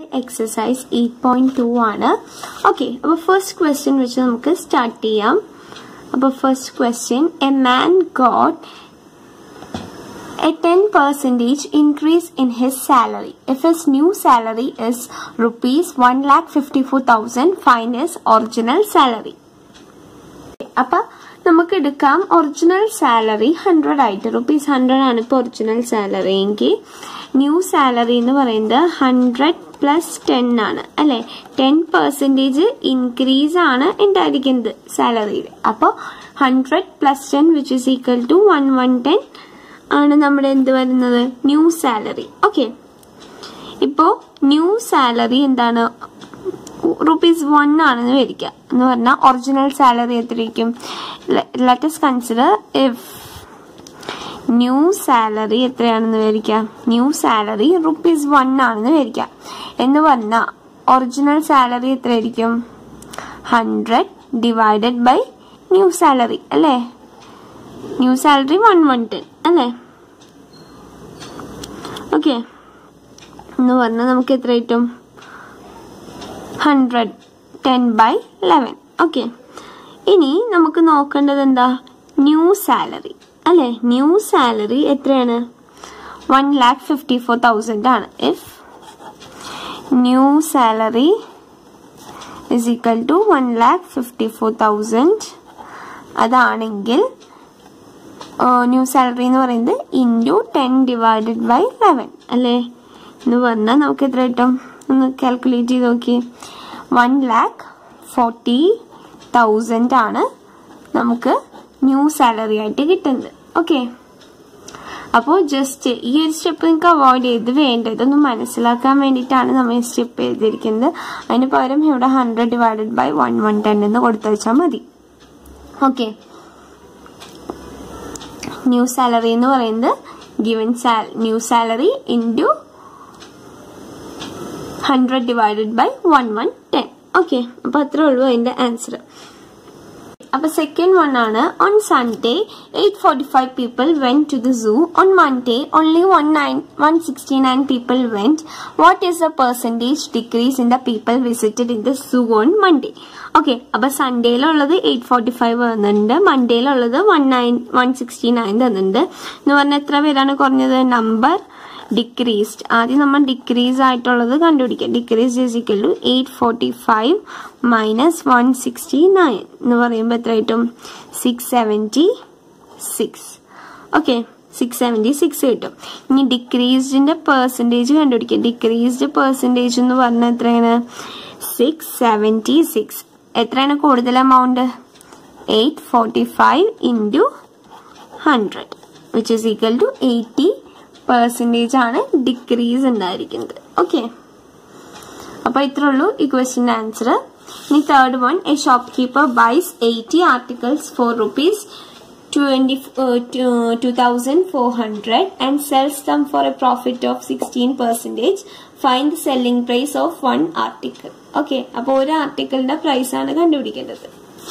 Exercise eight point two ആണ് okay അപ്പോൾ first question വെച്ച് നമുക്ക് സ്റ്റാർട്ട് ചെയ്യാം അപ്പോൾ first question a man got a 10 percentage increase in his salary. If his new salary is rupees 1,54,000, find his original salary. അപ്പൊ നമുക്ക് എടുക്കാം original salary hundred ആയിട്ട് റുപ്പീസ് ഹൺഡ്രഡ് ആണ് ഇപ്പോൾ ഒറിജിനൽ സാലറി എങ്കിൽ ന്യൂ സാലറി എന്ന് പറയുന്നത് ഹൺഡ്രഡ് പ്ലസ് ടെൻ ആണ് അല്ലെ ടെൻ പെർസെൻറ്റേജ് ഇൻക്രീസ് ആണ് ഉണ്ടായിരിക്കുന്നത് സാലറിയിൽ അപ്പോൾ hundred plus ten which is equal to one one ten ആണ് നമ്മുടെ എന്ത് വരുന്നത് ന്യൂ സാലറി ഓക്കെ ഇപ്പോ ന്യൂ സാലറി എന്താണ് റുപ്പീസ് വൺ ആണെന്ന് വരിക എന്ന് പറഞ്ഞാൽ ഒറിജിനൽ സാലറി എത്രയായിരിക്കും let's consider if new salary എത്രയാണെന്ന് വിചാരിക്കാം ന്യൂ സാലറി റുപ്പീസ് വൺ ആണെന്ന് വിചാരിക്കാം എന്ന് പറഞ്ഞാൽ ഒറിജിനൽ സാലറി എത്രയായിരിക്കും hundred divided by new salary അല്ലേ new salary one one ten അല്ലേ ഓക്കെ എന്ന് പറഞ്ഞാൽ നമുക്ക് എത്ര കിട്ടും hundred ten by eleven okay ഇനി നമുക്ക് നോക്കേണ്ടത് എന്താ ന്യൂ സാലറി അല്ലേ ന്യൂ സാലറി എത്രയാണ് one lakh fifty four thousand ആണ് if new salary is equal to one lakh fifty four thousand അതാണെങ്കിൽ ന്യൂ സാലറി എന്ന് പറയുന്നത് into ten divided by eleven അല്ലേ എന്ന് പറഞ്ഞാൽ നമുക്ക് എത്ര കിട്ടും ഒന്ന് കാൽക്കുലേറ്റ് ചെയ്ത് നോക്കി വൺ ലാക്ക് ഫോർട്ടി തൗസൻഡ് ആണ് നമുക്ക് ന്യൂ സാലറി ആയിട്ട് കിട്ടുന്നത് ഓക്കെ അപ്പോൾ ജസ്റ്റ് ഈ ഒരു സ്റ്റെപ്പ് നിങ്ങൾക്ക് അവോയ്ഡ് ചെയ്ത് വേണ്ട ഇതൊന്ന് മനസ്സിലാക്കാൻ വേണ്ടിയിട്ടാണ് നമ്മൾ ഈ സ്റ്റെപ്പ് ചെയ്തിരിക്കുന്നത് അതിന് പകരം ഇവിടെ hundred divided by one one ten എന്ന് കൊടുത്തു വെച്ചാൽ മതി ഓക്കെ ന്യൂ സാലറി എന്ന് പറയുന്നത് ഗിവൻ സാൽ new salary into hundred divided by one one ten okay അപ്പൊ അത്രേ ഉള്ളൂ അതിന്റെ ആൻസർ അപ്പൊ സെക്കൻഡ് വൺ ആണ് on Sunday eight forty five people went to the zoo on Monday only one nine one sixty nine people went what is the percentage decrease in the people visited in the zoo on Monday okay അപ്പൊ സൺഡേയിലുള്ളത് eight forty five തന്നിട്ടുണ്ട് മൺഡേയിലുള്ളത് one nine one sixty nine തന്നിട്ടുണ്ട് എന്ന് പറഞ്ഞാൽ എത്ര പേരാണ് കുറഞ്ഞത് നമ്പർ ഡിക്രീസ്ഡ് ആദ്യം നമ്മൾ ഡിക്രീസ് ആയിട്ടുള്ളത് കണ്ടുപിടിക്കാം decrease is equal to eight forty five minus one sixty nine എന്ന് പറയുമ്പോൾ എത്ര കിട്ടും six seventy six okay six seventy six കിട്ടും ഇനി ഡിക്രീസ്ഡിന്റെ പെർസെൻറ്റേജ് കണ്ടുപിടിക്കാം ഡിക്രീസ്ഡ് പെർസെൻറ്റേജ് എന്ന് പറഞ്ഞാൽ എത്രയാണ് സിക്സ് സെവൻറ്റി സിക്സ് എത്രയാണ് കൂടുതൽ amount eight forty five into hundred which is equal to eighty percentage ആണ് ഡിക്രീസ് ഉണ്ടായിരിക്കുന്നത് ഓക്കെ അപ്പൊ ഇത്രേ ഉള്ളൂ ഈ ക്വസ്റ്റിന്റെ ആൻസർ ഇനി third one a shopkeeper bias eighty articles for rupees twenty two thousand four hundred and sells them for a profit of sixteen percentage find selling price of one article okay അപ്പോൾ ഒരു ആർട്ടിക്കിളിന്റെ price ആണ് കണ്ടുപിടിക്കേണ്ടത്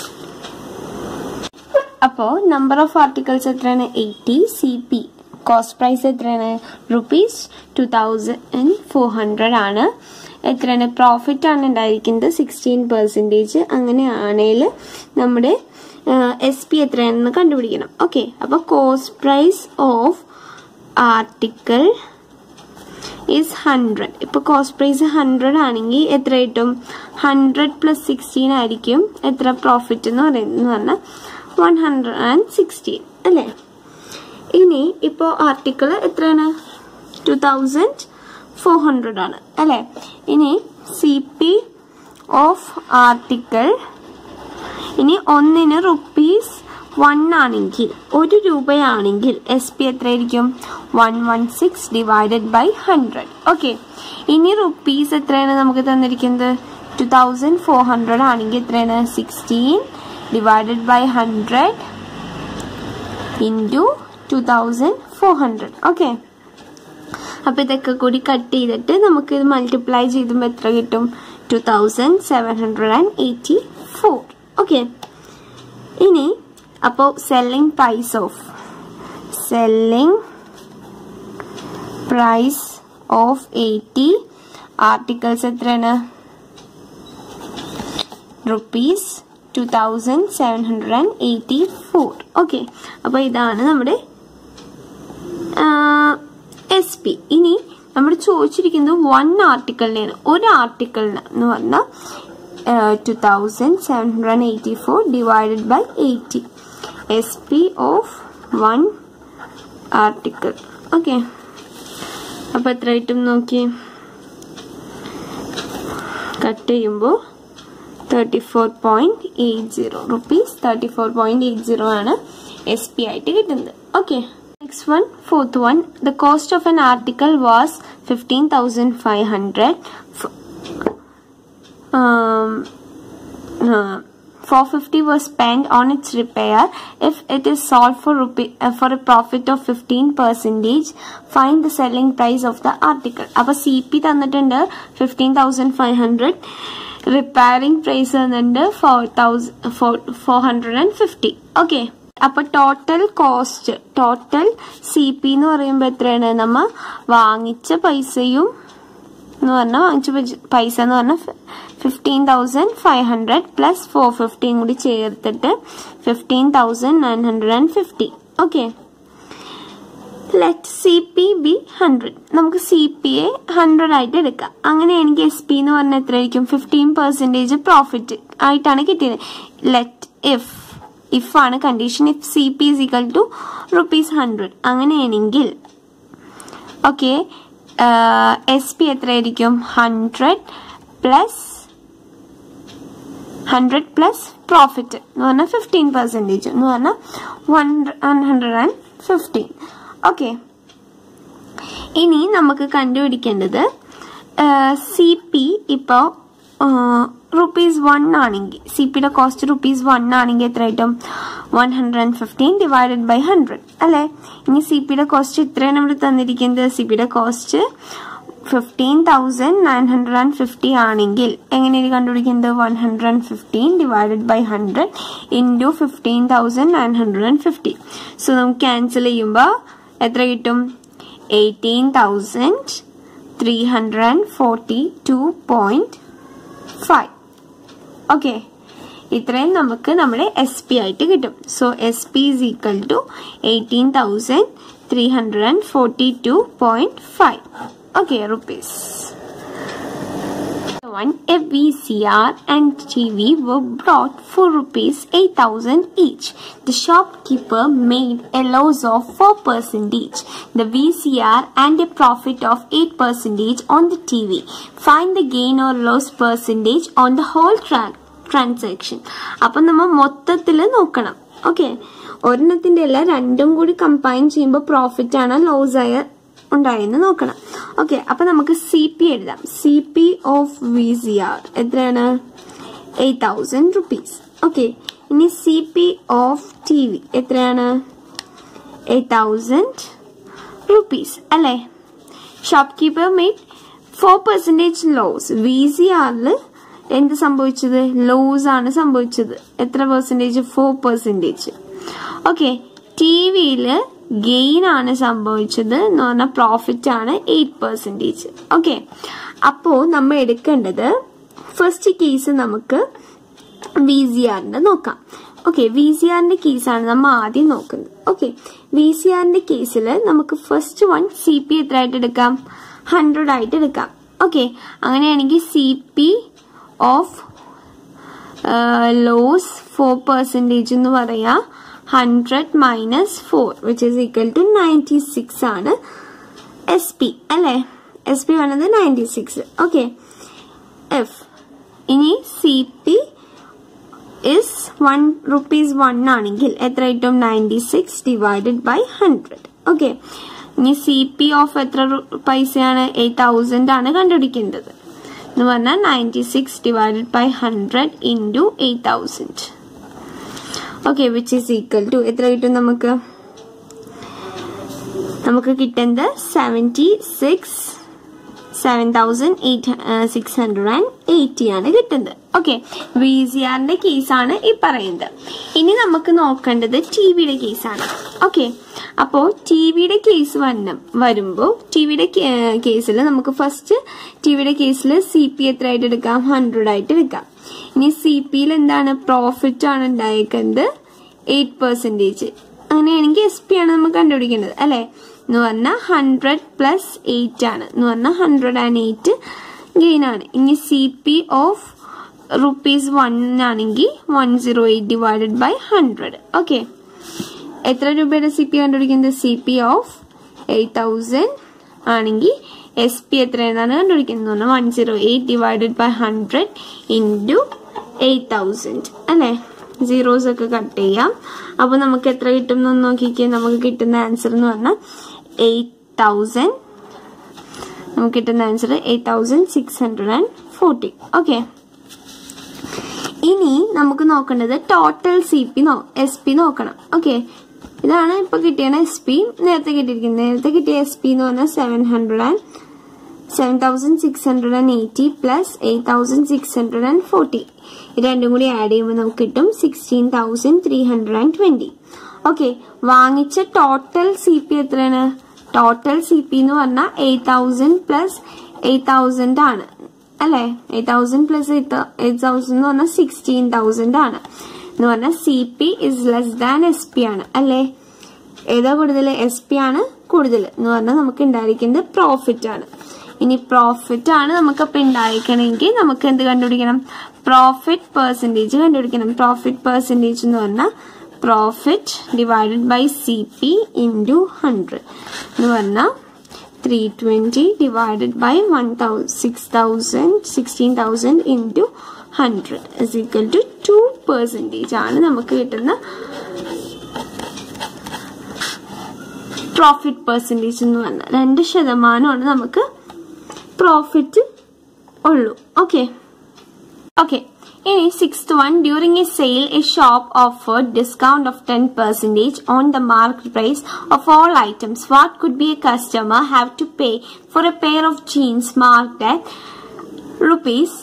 അപ്പോൾ number of articles എത്രയാണ് eighty C P cost price എത്രയാണ് rupees two thousand four hundred ആണ് എത്രയാണ് പ്രോഫിറ്റ് ആണ് ഉണ്ടായിരിക്കുന്നത് സിക്സ്റ്റീൻ പെർസെൻറ്റേജ് അങ്ങനെയാണെങ്കിൽ നമ്മുടെ എസ് പി എത്രയാണെന്ന് കണ്ടുപിടിക്കണം ഓക്കെ അപ്പോൾ cost price of article is hundred ഇപ്പോൾ കോസ്റ്റ് പ്രൈസ് ഹൺഡ്രഡ് ആണെങ്കിൽ എത്ര കിട്ടും ഹൺഡ്രഡ് പ്ലസ് സിക്സ്റ്റീൻ ആയിരിക്കും എത്ര പ്രോഫിറ്റ് എന്ന് പറയുന്നത് പറഞ്ഞാൽ വൺ ഹൺഡ്രഡ് ആൻഡ് സിക്സ്റ്റീൻ അല്ലേ ഇനി ഇപ്പോൾ ആർട്ടിക്കിൾ എത്രയാണ് ടു തൗസൻഡ് ഫോർ ഹൺഡ്രഡ് ആണ് അല്ലേ ഇനി സി പി ഓഫ് ആർട്ടിക്കിൾ ഇനി ഒന്നിന് റുപ്പീസ് വൺ ആണെങ്കിൽ ഒരു രൂപയാണെങ്കിൽ എസ് പി എത്രയായിരിക്കും one one six divided by hundred okay ഇനി റുപ്പീസ് എത്രയാണ് നമുക്ക് തന്നിരിക്കുന്നത് ടു തൗസൻഡ് ഫോർ ഹൺഡ്രഡ് ആണെങ്കിൽ എത്രയാണ് sixteen divided by hundred into two thousand four hundred okay അപ്പോൾ ഇതൊക്കെ കൂടി കട്ട് ചെയ്തിട്ട് നമുക്ക് ഇത് മൾട്ടിപ്ലൈ ചെയ്തുമ്പോൾ എത്ര കിട്ടും two thousand seven hundred and eighty four okay ഇനി അപ്പോൾ selling price of selling price of eighty articles എത്രയാണ് rupees two thousand seven hundred and eighty four okay അപ്പോൾ ഇതാണ് നമ്മുടെ എസ് പി ഇനി നമ്മൾ ചോദിച്ചിരിക്കുന്നത് വൺ ആർട്ടിക്കിളിനെയാണ് ഒരു ആർട്ടിക്കിളിന് എന്ന് പറഞ്ഞാൽ two thousand seven hundred and eighty four divided by eighty S P of one article okay അപ്പോൾ എത്ര കിട്ടും നോക്കി കട്ട് ചെയ്യുമ്പോൾ thirty four point eight zero rupees thirty four point eight zero ആണ് എസ് പി ആയിട്ട് കിട്ടുന്നത് okay next one fourth one the cost of an article was fifteen thousand five hundred four fifty was spent on its repair. If it is sold for rupee uh, for a profit of fifteen percentage, find the selling price of the article. അപ്പൊ C P തന്നിട്ടുണ്ട് fifteen thousand five hundred repairing price തന്നിട്ടുണ്ട് four thousand four four hundred and fifty okay അപ്പൊ total cost total C P എന്ന് പറയുമ്പോൾ എത്രയാണ് നമ്മ വാങ്ങിച്ച പൈസയും എന്ന് പറഞ്ഞാൽ വാങ്ങിച്ച പൈസ എന്ന് പറഞ്ഞാൽ fifteen thousand five hundred plus four fifteen കൂടി ചേർത്തിട്ട് fifteen thousand nine hundred and fifty okay let C P be hundred നമുക്ക് സി പി എ ഹൺഡ്രഡ് ആയിട്ട് എടുക്കാം അങ്ങനെയാണെങ്കിൽ എസ് പി എന്ന് പറഞ്ഞാൽ എത്രയായിരിക്കും ഫിഫ്റ്റീൻ പെർസെൻറ്റേജ് പ്രോഫിറ്റ് ആയിട്ടാണ് കിട്ടിയത് ലെറ്റ് ഇഫ് ഇഫ് ആണ് condition if C P is equal to rupees hundred അങ്ങനെയാണെങ്കിൽ ഓക്കെ എസ് പി എത്രയായിരിക്കും hundred plus hundred plus profit എന്ന് പറഞ്ഞാൽ ഫിഫ്റ്റീൻ പെർസെൻറ്റേജ് എന്ന് പറഞ്ഞാൽ one one hundred and fifteen okay ഇനി നമുക്ക് കണ്ടുപിടിക്കേണ്ടത് സി പി ഇപ്പോൾ റുപ്പീസ് വൺ ആണെങ്കിൽ സി പിയുടെ കോസ്റ്റ് റുപ്പീസ് വൺ ആണെങ്കിൽ എത്ര കിട്ടും one hundred and fifteen divided by hundred അല്ലേ ഇനി സി പിയുടെ കോസ്റ്റ് ഇത്രയാണ് നമ്മൾ തന്നിരിക്കുന്നത് സി പിയുടെ cost fifteen thousand nine hundred and fifty ആണെങ്കിൽ എങ്ങനെയാണ് കണ്ടുപിടിക്കുന്നത് one hundred and fifteen divided by hundred into fifteen thousand nine hundred and fifty so നമുക്ക് ക്യാൻസൽ ചെയ്യുമ്പോൾ എത്ര കിട്ടും eighteen thousand three hundred and forty two point five okay ഇത്രയും നമുക്ക് നമ്മുടെ എസ് പി ആയിട്ട് കിട്ടും so S P is equal to eighteen thousand three hundred and forty two point five okay rupees one a VCR and TV were brought for rupees 8000 each. The shopkeeper made a loss of 4 percentage. The VCR and a profit of 8 percentage on the TV. Find the gain or loss percentage on the whole tra- transaction. അപ്പം നമ്മൾ മൊത്തത്തിൽ നോക്കണം okay ഒരെണ്ണത്തിന്റെ അല്ല രണ്ടും കൂടി combine ചെയ്യുമ്പോൾ profit ആണ് loss ആയ ഉണ്ടായെന്ന് നോക്കണം ഓക്കെ അപ്പൊ നമുക്ക് സി പി എഴുതാം C P of V C R എത്രയാണ് എയ്റ്റ് തൗസൻഡ് റുപ്പീസ് ഓക്കെ ഇനി C P of T V എത്രയാണ് എയ്റ്റ് തൗസൻഡ് റുപ്പീസ് അല്ലേ shopkeeper made four percentage loss V C ആറിൽ എന്ത് സംഭവിച്ചത് ലോസ് ആണ് സംഭവിച്ചത് എത്ര percentage four percentage okay T വിയിൽ ഗെയിൻ ആണ് സംഭവിച്ചത് എന്ന് പറഞ്ഞാൽ പ്രോഫിറ്റ് ആണ് എയ്റ്റ് പെർസെൻറ്റേജ് ഓക്കെ അപ്പോൾ നമ്മൾ എടുക്കേണ്ടത് ഫസ്റ്റ് കേസ് നമുക്ക് വി സി ആറിന്റെ നോക്കാം ഓക്കെ വി സി ആറിന്റെ കേസാണ് നമ്മൾ ആദ്യം നോക്കുന്നത് ഓക്കെ വി സി ആറിന്റെ കേസിൽ നമുക്ക് ഫസ്റ്റ് വൺ സി പി എത്ര ആയിട്ട് എടുക്കാം ഹൺഡ്രഡ് ആയിട്ട് എടുക്കാം ഓക്കെ അങ്ങനെയാണെങ്കിൽ C P of loss four percentage എന്ന് പറയാം hundred minus four which is equal to ninety six ആണ് എസ് പി അല്ലേ എസ് പി വേണ്ടത് നയൻറ്റി സിക്സ് ഓക്കെ എഫ് ഇനി C P is one rupees one ആണെങ്കിൽ എത്ര കിട്ടും ninety six divided by hundred okay ഇനി സി പി ഓഫ് എത്ര പൈസയാണ് എയ്റ്റ് തൗസൻഡ് ആണ് കണ്ടുപിടിക്കേണ്ടത് എന്ന് പറഞ്ഞാൽ ninety six divided by hundred into eight thousand okay which is equal to എത്ര കിട്ടും നമുക്ക് നമുക്ക് കിട്ടുന്നത് seventy six seven thousand eight six hundred and eighty ആണ് കിട്ടുന്നത് ഓക്കെ വി സി ആറിന്റെ കേസാണ് ഈ പറയുന്നത് ഇനി നമുക്ക് നോക്കേണ്ടത് ടി വിയുടെ കേസാണ് ഓക്കെ അപ്പോൾ ടി വിയുടെ കേസ് വരണം വരുമ്പോൾ ടി വിയുടെ കേസിൽ നമുക്ക് ഫസ്റ്റ് ടി വിയുടെ കേസിൽ സി പി എത്ര ആയിട്ട് എടുക്കാം ഹൺഡ്രഡ് ആയിട്ട് എടുക്കാം ഇനി സി പിയിൽ എന്താണ് പ്രോഫിറ്റ് ആണ് ഉണ്ടായിരിക്കുന്നത് എയ്റ്റ് പെർസെൻറ്റേജ് അങ്ങനെയാണെങ്കിൽ എസ് പി ആണ് നമുക്ക് കണ്ടുപിടിക്കേണ്ടത് അല്ലേ എന്ന് പറഞ്ഞാൽ ഹൺഡ്രഡ് പ്ലസ് എയ്റ്റ് ആണ് എന്ന് പറഞ്ഞാൽ ഹൺഡ്രഡ് ആൻഡ് എയ്റ്റ് ഗെയിൻ ആണ് ഇനി C P of rupees one ആണെങ്കിൽ one zero eight divided by hundred okay എത്ര രൂപയുടെ സി പി കണ്ടുപിടിക്കുന്നത് C P of eight thousand ആണെങ്കിൽ എസ് പി എത്രയെന്നാണ് കണ്ടുപിടിക്കുന്നത് one zero eight divided by hundred into eight thousand അല്ലേ സീറോസ് ഒക്കെ cut ചെയ്യാം അപ്പോൾ നമുക്ക് എത്ര കിട്ടും എന്ന് നോക്കിക്കേ നമുക്ക് കിട്ടുന്ന ആൻസർ എന്ന് പറഞ്ഞാൽ എയ്റ്റ് തൗസൻഡ് നമുക്ക് കിട്ടുന്ന answer eight thousand six hundred and forty okay ഇനി നമുക്ക് നോക്കേണ്ടത് ടോട്ടൽ സി പി നോ എസ് പി നോക്കണം ഓക്കെ ഇതാണ് ഇപ്പൊ കിട്ടിയ എസ് പി നേരത്തെ കിട്ടിയിരിക്കുന്നത് നേരത്തെ കിട്ടിയ എസ് പി എന്ന് പറഞ്ഞാൽ seven hundred and seven thousand six hundred and eighty plus eight thousand six hundred and forty രണ്ടും കൂടി ആഡ് ചെയ്യുമ്പോൾ നമുക്ക് കിട്ടും sixteen thousand three hundred and twenty okay വാങ്ങിച്ച ടോട്ടൽ സി പി എത്രയാണ് ടോട്ടൽ സി പി എന്ന് പറഞ്ഞാൽ eight thousand plus eight thousand ആണ് അല്ലേ eight thousand plus eight thousand എന്ന് പറഞ്ഞാൽ സിക്സ്റ്റീൻ തൗസൻഡ് ആണ് എന്ന് പറഞ്ഞാൽ C P is less than S P ആണ് അല്ലേ ഏതാ കൂടുതൽ എസ് പി ആണ് കൂടുതൽ എന്ന് പറഞ്ഞാൽ നമുക്ക് ഉണ്ടായിരിക്കുന്നത് പ്രോഫിറ്റ് ആണ് ഇനി പ്രോഫിറ്റ് ആണ് നമുക്ക് അപ്പൊ ഉണ്ടായിരിക്കണമെങ്കിൽ നമുക്ക് എന്ത് കണ്ടുപിടിക്കണം പ്രോഫിറ്റ് പെർസെൻറ്റേജ് കണ്ടുപിടിക്കണം പ്രോഫിറ്റ് പെർസെൻറ്റേജ് എന്ന് പറഞ്ഞാൽ profit divided by C P into hundred എന്ന് പറഞ്ഞാൽ three twenty divided by one thousand six thousand sixteen thousand into hundred is equal to two percentage ആണ് നമുക്ക് കിട്ടുന്ന പ്രോഫിറ്റ് പെർസെൻറ്റേജ് എന്ന് പറഞ്ഞാൽ രണ്ട് ശതമാനമാണ് നമുക്ക് പ്രോഫിറ്റ് ഉള്ളൂ ഓക്കെ ഓക്കെ ഇനി sixth one during a sale a shop offer discount of ten percentage on the mark price of all items what could be a customer have to pay for a pair of jeans marked at rupees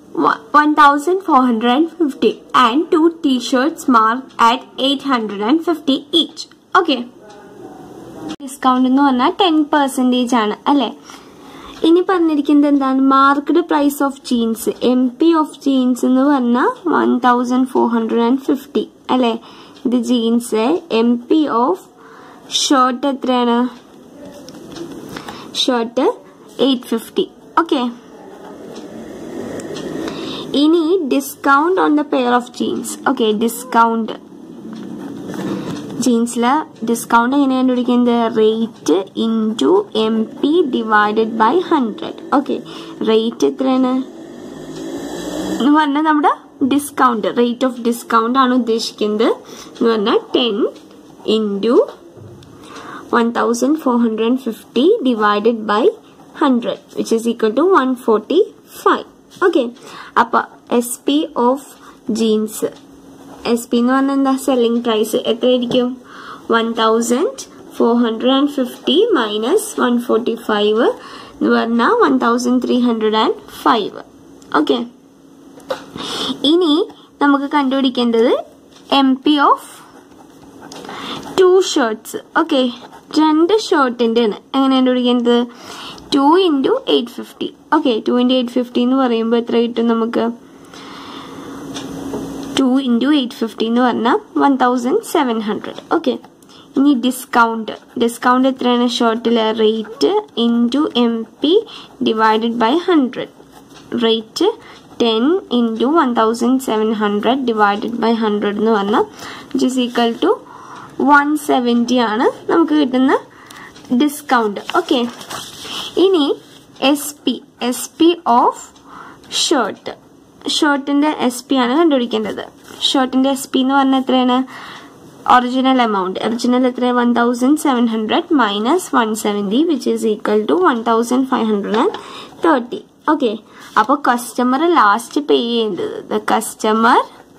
1450 and two t-shirts marked at 850 each okay discount എന്ന് പറഞ്ഞാൽ ten percentage ആണ് അല്ലേ ഇനി പറഞ്ഞിരിക്കുന്നത് എന്താണ് marked price of jeans M P of jeans എന്ന് പറഞ്ഞാൽ one thousand four hundred and fifty അല്ലേ ഇത് jeans M P of shirt എത്രയാണ് ഷർട്ട് എയ്റ്റ് ഫിഫ്റ്റി ഓക്കെ ഇനി discount on the pair of jeans okay discount ജീൻസിൽ discount എങ്ങനെ കണ്ടുപിടിക്കുന്നത് rate into M P divided by hundred okay rate എത്രയാണ് എന്ന് പറഞ്ഞാൽ നമ്മുടെ ഡിസ്കൗണ്ട് റേറ്റ് ഓഫ് ഡിസ്കൗണ്ട് ആണ് ഉദ്ദേശിക്കുന്നത് എന്ന് പറഞ്ഞാൽ ten into one thousand four hundred and fifty divided by hundred which is equal to one forty five okay അപ്പൊ S P of jeans S P എന്ന് പറഞ്ഞാൽ എന്താ സെല്ലിംഗ് പ്രൈസ് എത്രയായിരിക്കും one thousand four hundred and fifty minus one forty five എന്ന് പറഞ്ഞാൽ one thousand three hundred and five okay ഇനി നമുക്ക് കണ്ടുപിടിക്കേണ്ടത് M P of two shirts okay രണ്ട് ഷർട്ടിൻ്റെ ആണ് എങ്ങനെ കണ്ടുപിടിക്കേണ്ടത് to into eight fifty okay two into eight fifty എന്ന് പറയുമ്പോൾ എത്ര കിട്ടും നമുക്ക് ടു ഇൻറ്റു എയ്റ്റ് ഫിഫ്റ്റി എന്ന് പറഞ്ഞാൽ one thousand seven hundred okay ഇനി ഡിസ്കൗണ്ട് ഡിസ്കൗണ്ട് എത്രയാണ് ഷർട്ടിൽ rate into M P divided by hundred rate ten into one thousand seven hundred divided by hundred എന്ന് പറഞ്ഞാൽ which is equal to one seventy ആണ് നമുക്ക് കിട്ടുന്ന ഡിസ്കൗണ്ട് ഓക്കെ ഇനി S P S P of shirt ഷർട്ടിൻ്റെ S P ആണ് കണ്ടുപിടിക്കേണ്ടത് ഷർട്ടിൻ്റെ എസ് പി എന്ന് പറഞ്ഞാൽ എത്രയാണ് ഒറിജിനൽ എമൗണ്ട് ഒറിജിനൽ എത്ര one thousand seven hundred minus one seventy which is equal to one thousand five hundred and thirty okay അപ്പോൾ customer last pay ചെയ്യേണ്ടത് the customer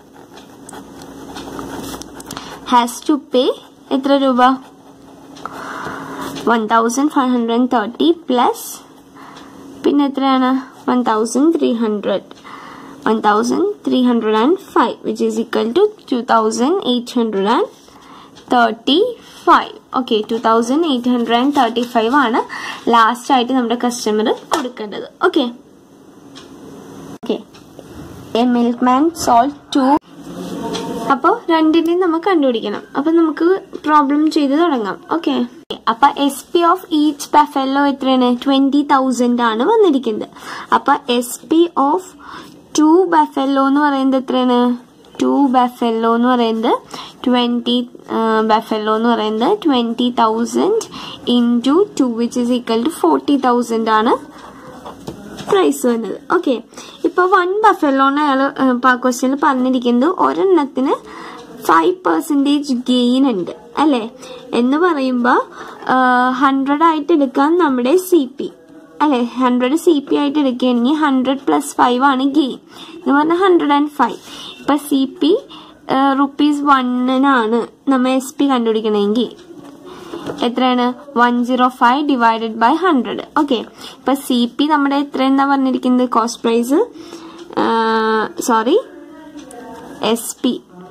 has to pay എത്ര രൂപ one thousand five hundred and thirty plus പിന്നെ എത്രയാണ് one thousand three hundred one thousand three hundred and five which is equal to two thousand eight hundred and thirty five okay two thousand eight hundred and thirty five ആണ് last ആയിട്ട് നമ്മുടെ customer കൊടുക്കേണ്ടത് okay okay a milkman sold two അപ്പോൾ രണ്ടിനെയും നമുക്ക് കണ്ടുപിടിക്കണം അപ്പൊ നമുക്ക് പ്രോബ്ലം ചെയ്ത് തുടങ്ങാം ഓക്കെ അപ്പൊ S P of each buffalo എത്രയാണ് ട്വന്റി തൗസൻഡ് ആണ് വന്നിരിക്കുന്നത് അപ്പൊ S P of two buffalo എന്ന് പറയുന്നത് എത്രയാണ് ടു ബഫെല്ലോ എന്ന് പറയുന്നത് ട്വന്റി ബഫെല്ലോ എന്ന് പറയുന്നത് twenty thousand into two which is equal to forty thousand ആണ് പ്രൈസ് വന്നത് ഓക്കെ ഇപ്പൊ വൺ ബഫലോണ് അയാൾ ക്വസ്റ്റ്യനിൽ പറഞ്ഞിരിക്കുന്നത് ഒരെണ്ണത്തിന് ഫൈവ് പെർസെൻറ്റേജ് ഗെയിൻ ഉണ്ട് അല്ലേ എന്ന് പറയുമ്പോൾ ഹൺഡ്രഡ് ആയിട്ട് എടുക്കാൻ നമ്മുടെ സി പി അല്ലെ ഹൺഡ്രഡ് സി പി ആയിട്ട് എടുക്കുകയാണെങ്കിൽ ഹൺഡ്രഡ് പ്ലസ് ഫൈവ് ആണ് ഗെയിൻ എന്ന് പറഞ്ഞാൽ ഹൺഡ്രഡ് ആൻഡ് ഫൈവ് ഇപ്പൊ സി പി റുപ്പീസ് വണ്ണിനാണ് നമ്മൾ എസ് പി കണ്ടുപിടിക്കണമെങ്കിൽ എത്രയാണ് one zero five divided by hundred okay ഇപ്പൊ സി പി നമ്മുടെ എത്ര എന്താ പറഞ്ഞിരിക്കുന്നത് cost price sorry S P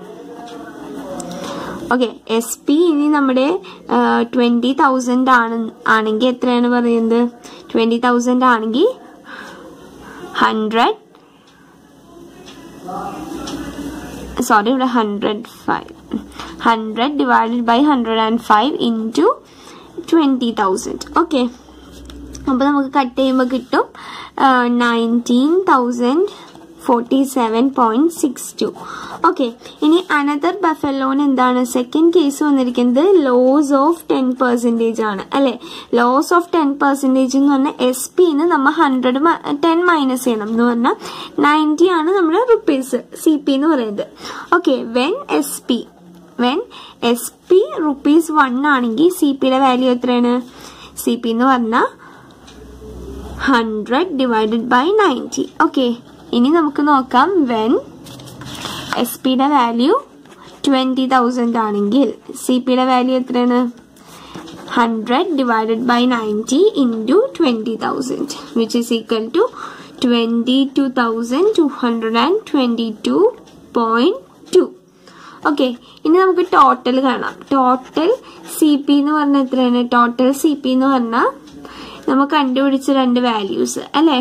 okay S P ഇനി നമ്മുടെ ട്വന്റി തൗസൻഡ് ആണ് ആണെങ്കിൽ എത്രയാണ് പറയുന്നത് ട്വന്റി തൗസൻഡ് ആണെങ്കിൽ ഹൺഡ്രഡ് സോറി ഇവിടെ hundred five hundred divided by hundred and five into twenty thousand okay അപ്പോൾ നമുക്ക് കട്ട് ചെയ്യുമ്പോൾ കിട്ടും nineteen thousand forty seven point six two okay ഇനി അനദർ ബഫലോൺ എന്താണ് സെക്കൻഡ് കേസ് വന്നിരിക്കുന്നത് ലോസ് ഓഫ് ടെൻ പെർസെൻറ്റേജ് ആണ് അല്ലെ ലോസ് ഓഫ് ടെൻ പെർസെൻറ്റേജ് എന്ന് പറഞ്ഞാൽ എസ് പിന്ന് നമ്മൾ ഹൺഡ്രഡ് ടെൻ മൈനസ് ചെയ്യണം എന്ന് പറഞ്ഞാൽ നയൻറ്റി ആണ് നമ്മുടെ റുപ്പീസ് സി പി എന്ന് പറയുന്നത് okay when S P when S P rupees one ആണെങ്കിൽ സി പിയുടെ വാല്യൂ എത്രയാണ് സി പി എന്ന് പറഞ്ഞാൽ hundred divided by ninety okay ഇനി നമുക്ക് നോക്കാം വെൻ എസ് പിയുടെ വാല്യൂ ട്വൻറ്റി തൗസൻഡ് ആണെങ്കിൽ സി പിയുടെ വാല്യൂ എത്രയാണ് hundred divided by ninety into twenty thousand which is equal to twenty two thousand two hundred and twenty two point two okay ഇനി നമുക്ക് total കാണാം ടോട്ടൽ സി പി എന്ന് പറഞ്ഞാൽ എത്രയാണ് total C P എന്ന് പറഞ്ഞാൽ നമ്മൾ കണ്ടുപിടിച്ച രണ്ട് വാല്യൂസ് അല്ലേ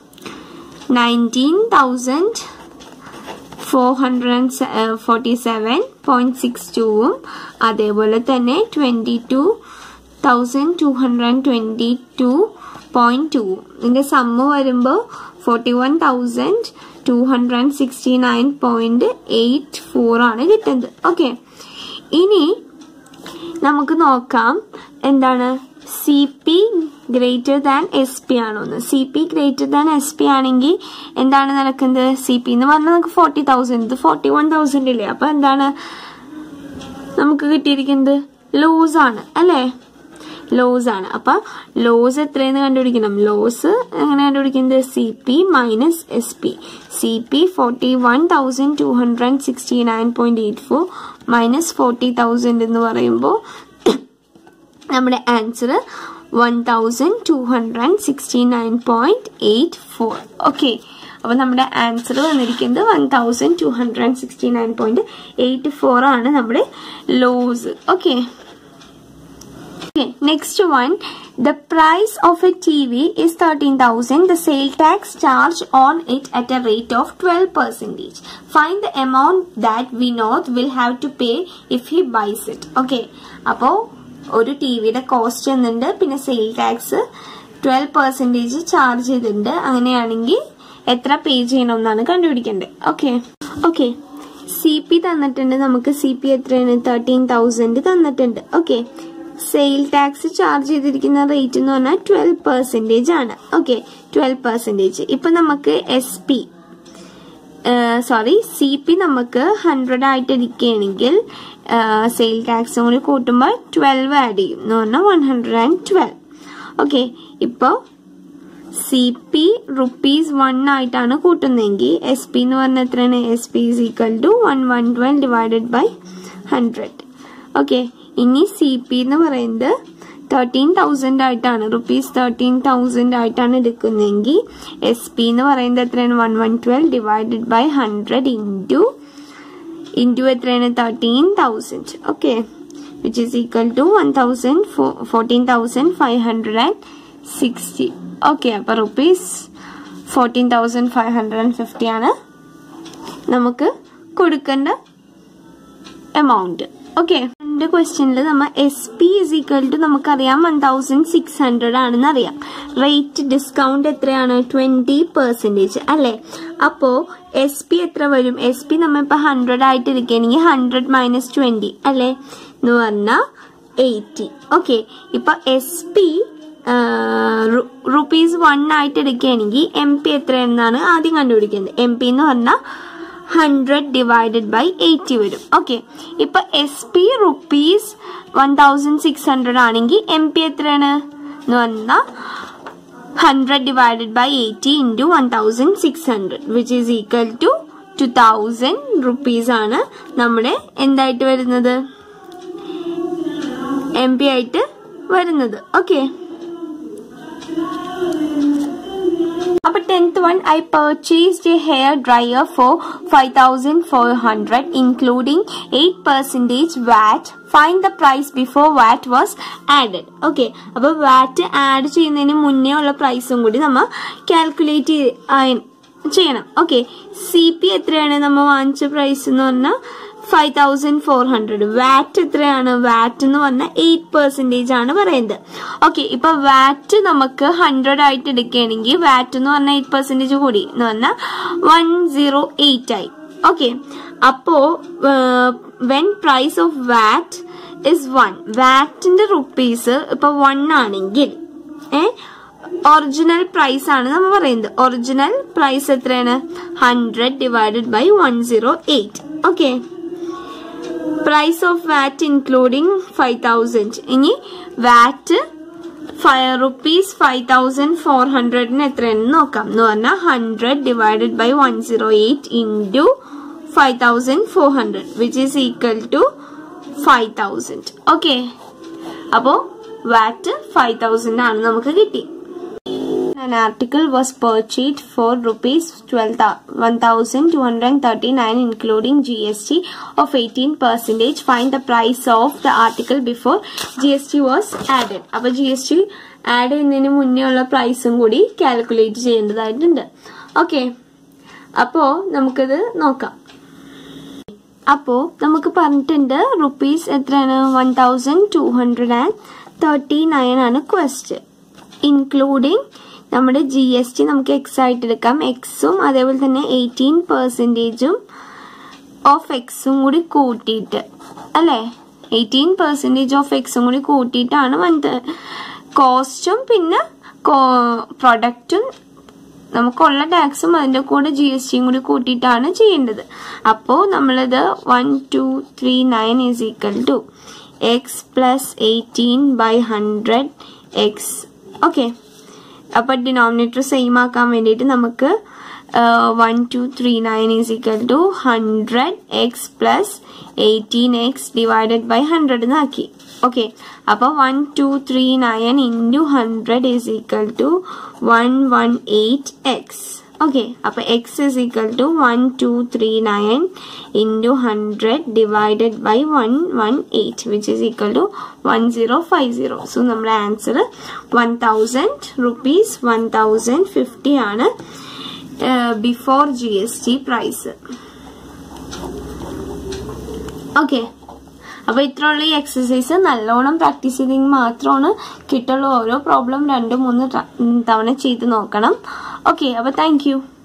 nineteen thousand four hundred and forty seven point six ടുവും അതേപോലെ തന്നെ twenty two thousand two hundred and twenty two point ടുവും ഇതിന്റെ സമ്മ് വരുമ്പോൾ forty one thousand two hundred and sixty nine point eight four ആണ് കിട്ടുന്നത് okay ഇനി നമുക്ക് നോക്കാം എന്താണ് C P greater than S P ആണോന്ന് C P greater than S P ആണെങ്കിൽ എന്താണ് നടക്കുന്നത് സി പി എന്ന് പറഞ്ഞാൽ നമുക്ക് ഫോർട്ടി തൗസൻഡ് ഇത് ഫോർട്ടി വൺ തൗസൻഡ് ഇല്ലേ അപ്പൊ എന്താണ് നമുക്ക് കിട്ടിയിരിക്കുന്നത് ലോസ് ആണ് അല്ലേ ലോസ് ആണ് അപ്പൊ ലോസ് എത്രയെന്ന് കണ്ടുപിടിക്കണം ലോസ് എങ്ങനെ കണ്ടുപിടിക്കുന്നത് C P minus S P C P forty one thousand two hundred sixty nine point eight four minus forty thousand എന്ന് പറയുമ്പോൾ നമ്മുടെ answer one thousand two hundred sixty nine point eight four okay അപ്പോൾ നമ്മുടെ answer വന്നിരിക്കുന്നത് one thousand two hundred sixty nine point eight four ആണ് നമ്മുടെ loss okay Okay, next one. The price of a TV is 13,000. The sale tax charge on it at a rate of 12 percentage. Find the amount that Vinod will have to pay if he buys it. Okay. അപ്പോൾ ഒരു T വിയുടെ cost എന്നുണ്ട് പിന്നെ sale tax twelve percentage charge ചെയ്തിട്ടുണ്ട് അങ്ങനെയാണെങ്കിൽ എത്ര പേ ചെയ്യണമെന്നാണ് കണ്ടുപിടിക്കേണ്ടത് ഓക്കെ ഓക്കെ സി പി തന്നിട്ടുണ്ട് നമുക്ക് സി പി എത്രയാണ് തേർട്ടീൻ തൗസൻഡ് തന്നിട്ടുണ്ട് ഓക്കെ സെയിൽ ടാക്സ് ചാർജ് ചെയ്തിരിക്കുന്ന റേറ്റ് എന്ന് പറഞ്ഞാൽ ട്വൽവ് പെർസെൻറ്റേജ് ആണ് ഓക്കെ ട്വൽവ് പെർസെൻറ്റേജ് ഇപ്പൊ നമുക്ക് S P sorry C P നമുക്ക് ഹൺഡ്രഡ് ആയിട്ട് ഇരിക്കുകയാണെങ്കിൽ സെയിൽ ടാക്സും കൂടി കൂട്ടുമ്പോൾ ട്വൽവ് ആഡ് ചെയ്യും എന്ന് പറഞ്ഞാൽ one hundred and twelve okay ഇപ്പോൾ സി പി റുപ്പീസ് വൺ ആയിട്ടാണ് കൂട്ടുന്നതെങ്കിൽ എസ് പി എന്ന് പറഞ്ഞാൽ എത്രയാണ് S P is equal to one one twelve divided by hundred okay ഇനി സി പി എന്ന് പറയുന്നത് തേർട്ടീൻ തൗസൻഡ് ആയിട്ടാണ് റുപ്പീസ് തേർട്ടീൻ തൗസൻഡ് ആയിട്ടാണ് എടുക്കുന്നതെങ്കിൽ എസ് പി എന്ന് പറയുന്നത് എത്രയാണ് one one twelve divided by hundred into into എത്രയാണ് thirteen thousand okay which is equal to one thousand fourteen thousand five hundred and sixty okay അപ്പോൾ rupees fourteen thousand five hundred and fifty ആണ് നമുക്ക് കൊടുക്കേണ്ട amount okay രണ്ട് ക്വസ്റ്റ്യനിൽ നമ്മൾ S P is equal to നമുക്കറിയാം one thousand six hundred ആണെന്ന് അറിയാം റേറ്റ് ഡിസ്കൗണ്ട് എത്രയാണ് ട്വന്റി പെർസെൻറ്റേജ് അല്ലേ അപ്പോൾ എസ് പി എത്ര വരും എസ് പി നമ്മളിപ്പോൾ ഹൺഡ്രഡ് ആയിട്ട് ഇരിക്കുകയാണെങ്കിൽ ഹൺഡ്രഡ് മൈനസ് ട്വന്റി അല്ലേ എന്ന് പറഞ്ഞാൽ എയ്റ്റി ഓക്കെ ഇപ്പൊ എസ് പി റുപ്പീസ് വൺ ആയിട്ട് എടുക്കുകയാണെങ്കിൽ എം പി എത്രയെന്നാണ് ആദ്യം കണ്ടുപിടിക്കുന്നത് എം പി എന്ന് പറഞ്ഞാൽ ഹൺഡ്രഡ് ഡിവൈഡഡ് ബൈ എയ്റ്റി വരും ഓക്കെ ഇപ്പൊ S P rupees one thousand six hundred ആണെങ്കിൽ എം പി എത്രയാണ് എന്ന് പറഞ്ഞാൽ hundred divided by eighty into one thousand six hundred which is equal to two thousand rupees ആണ് നമ്മുടെ എന്തായിട്ട് വരുന്നത് എം പി ആയിട്ട് വരുന്നത് ഓക്കെ അപ്പൊ tenth one I purchased a hair dryer for five thousand four hundred including eight percentage VAT find the price before VAT was added okay അപ്പൊ VAT add ചെയ്യുന്നതിന് മുന്നേ ഉള്ള പ്രൈസും കൂടി നമ്മൾ കാൽക്കുലേറ്റ് ചെയ്യണം ഓക്കെ സി പി എത്രയാണ് നമ്മൾ വാങ്ങിച്ച പ്രൈസ് എന്ന് പറഞ്ഞാൽ five thousand four hundred VAT എത്രയാണ് വാറ്റ് എന്ന് പറഞ്ഞാൽ എയ്റ്റ് പെർസെൻറ്റേജ് ആണ് പറയുന്നത് ഓക്കെ ഇപ്പൊ വാറ്റ് നമുക്ക് ഹൺഡ്രഡ് ആയിട്ട് എടുക്കുകയാണെങ്കിൽ വാറ്റ് എന്ന് പറഞ്ഞാൽ എയ്റ്റ് പെർസെൻറ്റേജ് കൂടി എന്ന് പറഞ്ഞാൽ വൺ സീറോ എയ്റ്റ് ആയി ഓക്കെ അപ്പോ when price of VAT is one വാറ്റിന്റെ റുപ്പീസ് ഇപ്പൊ വൺ ആണെങ്കിൽ ഏ ഒറിജിനൽ പ്രൈസ് ആണ് നമ്മൾ പറയുന്നത് ഒറിജിനൽ പ്രൈസ് എത്രയാണ് hundred divided by one zero eight okay price of VAT including five thousand ഇനി VAT five rupees five thousand four ഹൺഡ്രഡിന് എത്രയാണെന്ന് നോക്കാം എന്ന് പറഞ്ഞാൽ hundred divided by one zero eight into five thousand four hundred which is equal to five thousand okay അപ്പോ VAT five thousand ആണ് നമുക്ക് കിട്ടി An article was purchased for rupees 1239 including GST of 18 percentage. Find the price of the article before GST was added. അപ്പോൾ G S T add ചെയ്യുന്നതിന് മുന്നേ ഉള്ള പ്രൈസും കൂടി കാൽക്കുലേറ്റ് ചെയ്യേണ്ടതായിട്ടുണ്ട് ഓക്കെ അപ്പോ നമുക്കത് നോക്കാം അപ്പോ നമുക്ക് പറഞ്ഞിട്ടുണ്ട് റുപ്പീസ് എത്രയാണ് one thousand two hundred and thirty nine ആണ് ക്വസ്റ്റ്യൻ ഇൻക്ലൂഡിങ് നമ്മുടെ ജി എസ് ടി നമുക്ക് എക്സ് ആയിട്ട് എടുക്കാം എക്സും അതേപോലെ തന്നെ എയ്റ്റീൻ പെർസെൻറ്റേജും ഓഫ് എക്സും കൂടി കൂട്ടിയിട്ട് അല്ലേ എയ്റ്റീൻ പെർസെൻറ്റേജ് ഓഫ് എക്സും കൂടി കൂട്ടിയിട്ടാണ് വന്നത് കോസ്റ്റും പിന്നെ പ്രൊഡക്റ്റും നമുക്കുള്ള ടാക്സും അതിൻ്റെ കൂടെ ജി എസ് ടിയും കൂടി കൂട്ടിയിട്ടാണ് ചെയ്യേണ്ടത് അപ്പോൾ നമ്മളിത് one two three nine is equal to X plus eighteen by hundred X okay അപ്പോൾ ഡിനോമിനേറ്റർ സെയിം ആക്കാൻ വേണ്ടിയിട്ട് നമുക്ക് one two three nine is equal to hundred X plus eighteen X divided by hundred എന്നാക്കി okay അപ്പോൾ one two three nine into hundred is equal to one one eight X okay അപ്പോൾ X is equal to one two three nine into hundred divided by one one eight which is equal to one zero five zero so നമ്മുടെ answer one thousand rupees one thousand fifty ആണ് before G S T price okay അപ്പോൾ ഇത്രയുള്ള ഈ exercise നല്ലോണം practice ചെയ്തെങ്കിൽ മാത്രമാണ് കിട്ടുള്ളൂ ഓരോ പ്രോബ്ലം രണ്ട് മൂന്ന് തവണ ചെയ്ത് നോക്കണം ഓക്കെ അപ്പോൾ താങ്ക്